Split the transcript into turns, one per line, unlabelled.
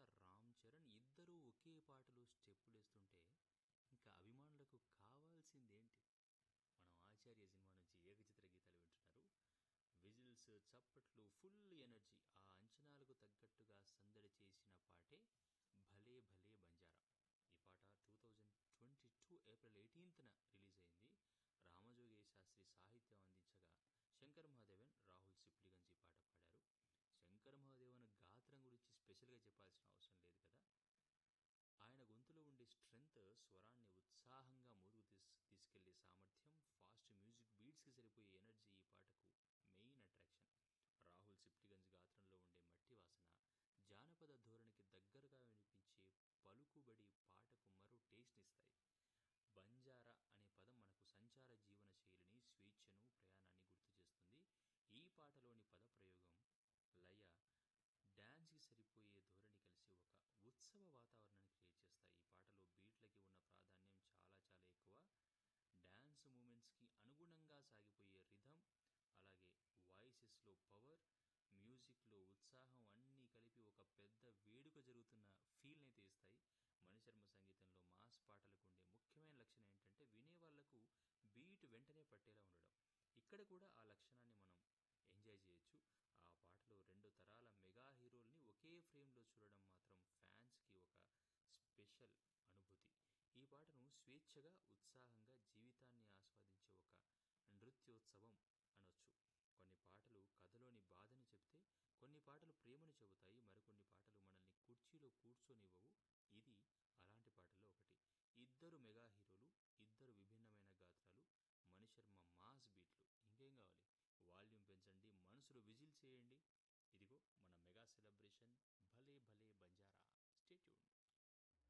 రామ్ చరణ్ ఇద్దరూ ఒకే పాటలో స్టెప్పులేస్తుంటే ఇంకా అభిమానులకు కావాల్సిందేంటి మనం ఆచార్య సినిమా నుంచి ఏకచిత్ర గీతాలు వింటున్నారు విజిల్స్ చప్పట్లు ఫుల్ ఎనర్జీ ఆ అంచనాలకు తగ్గట్టుగా సందడి చేసిన పాటే భలే భలే బంజారా ఈ పాట two thousand twenty two April ఎయిటీన్త్న రిలీజ్ అయింది రామజోగయ్య శాస్త్రి సాహిత్యం అందించగా శంకర్ మహాదేవన్ రాహుల్ సిప్లిగంజ్ ఈ పాట పాడారు శంకర్ మహాదేవన్ గాత్రం గురించి స్పెషల్గా చెప్పాల్సిన అవసరం లేదు కదా ఆయన గొంతులో ఉండే స్ట్రెంగ్త్ స్వరాన్ని ఉత్సాహంగా ముందుకు తీస్ తీసుకెళ్లే సామర్థ్యం ఫాస్ట్ మ్యూజిక్ బీట్స్కి సరిపోయే ఎనర్జీ ఈ పాటకు మెయిన్ అట్రాక్షన్ రాహుల్ సిప్లిగంజ్ గాత్రంలో ఉండే మట్టి వాసన జానపద ధోరణికి దగ్గరగా వినిపించే పలుకుబడి పాటకు మరో టేస్ట్నిస్తాయి బంజారా అనే పదం మనకు సంచార జీవన శైలిని స్వేచ్ఛను ప్రయాణాన్ని గుర్తు చేస్తుంది ఈ పాటలోని పదప్రయోగం లయ డ్యాన్స్కి సరిపోయే ధోరణి కలిసి ఒక ఉత్సవ వాతావరణాన్ని క్రియేట్ చేస్తాయి ఈ పాటలో బీట్లకి ఉన్న ప్రాధాన్యం చాలా చాలా ఎక్కువ డ్యాన్స్ మూమెంట్స్కి అనుగుణంగా సాగిపోయే రిధం అలాగే వాయిసెస్లో పవర్ మ్యూజిక్లో ఉత్సాహం అన్నీ కలిపి ఒక పెద్ద వేడుక జరుగుతున్న ఫీల్ని అయితే ఇస్తాయి మణిశర్మ సంగీతంలో మాస్ పాటలకు ఉండే ముఖ్యమైన లక్షణం ఏంటంటే వినే వాళ్లకు బీట్ వెంటనే పట్టేలా ఉండడం ఇక్కడ కూడా ఆ లక్షణాన్ని మనం ఎంజాయ్ చేయొచ్చు ఆ పాటలో రెండు తరాల మెగా హీరోల్ని ఒకే ఫ్రేమ్లో చూడడం మాత్రం ఫ్యాన్స్కి ఒక స్పెషల్ అనుభూతి ఈ పాటను స్వేచ్ఛగా ఉత్సాహంగా జీవితాన్ని ఆస్వాదించే ఒక నృత్యోత్సవం అనొచ్చు కొన్ని పాటలు కథలోని బాధని చెప్తే కొన్ని పాటలు ప్రేమను చెబుతాయి మరికొన్ని పాటలు మనల్ని కుర్చీలో కూర్చొనివ్వవు ఇది అలాంటి పాటల్లో ఒకటి ఇద్దరు మెగా హీరోలు ఇద్దరు విభిన్నమైన గాత్రాలు మణిశర్మ మాస్ బీట్లు ఇంకేం కావాలి వాల్యూమ్ పెంచండి మనసులో విజిల్ చేయండి